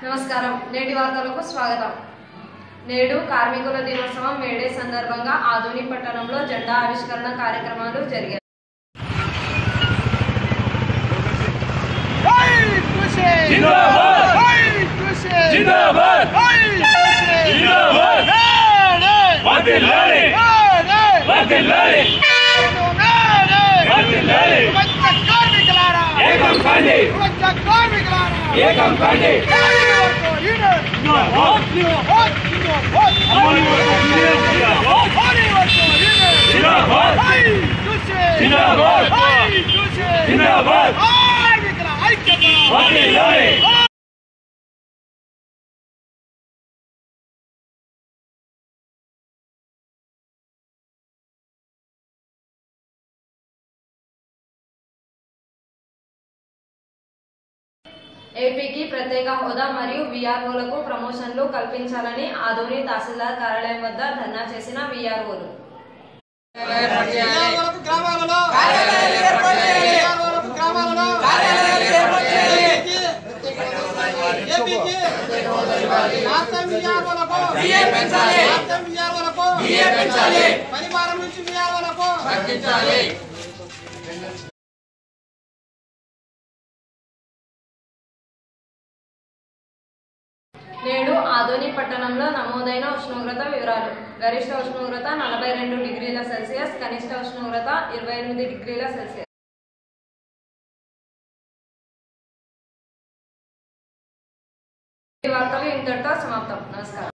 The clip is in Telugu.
నమస్కారం నేటి వార్తలకు స్వాగతం నేడు కార్మికుల దినోత్సవం మేడే సందర్భంగా ఆధుని పట్టణంలో జెండా ఆవిష్కరణ కార్యక్రమాలు జరిగాయి జిందాబాద్! జిందాబాద్! జిందాబాద్! వర్ధిల్లాలి! వర్ధిల్లాలి! వర్ధిల్లాలి! ఏకం కాండి ఏకం కాండి జిందాబాద్! జిందాబాద్! జిందాబాద్! వర్ధిల్లాలి! ఏపీకి ప్రత్యేక హోదా మరియు వీఆర్ఓలకు ప్రమోషన్లు కల్పించాలని ఆధుని తహసీల్దార్ కార్యాలయం వద్ద ధర్నా చేసిన వీఆర్ఓలు గ్రామాలకు గ్రామాలలో గ్రామాలకు గ్రామాలలో ఏపీకి రాష్ట్రం విఆర్ఓలకు రాష్ట్రం విఆర్ఓలకు పరిమాణం నుంచి విఆర్ఓలకు నేడు ఆదోని పట్టణంలో నమోదైన ఉష్ణోగ్రత వివరాలు గరిష్ట ఉష్ణోగ్రత నలభై రెండు డిగ్రీల సెల్సియస్ కనిష్ట ఉష్ణోగ్రత ఇరవై ఎనిమిది డిగ్రీల సెల్సియస్ ఈ వార్తలు ఇంతటితో సమాప్తం నమస్కారం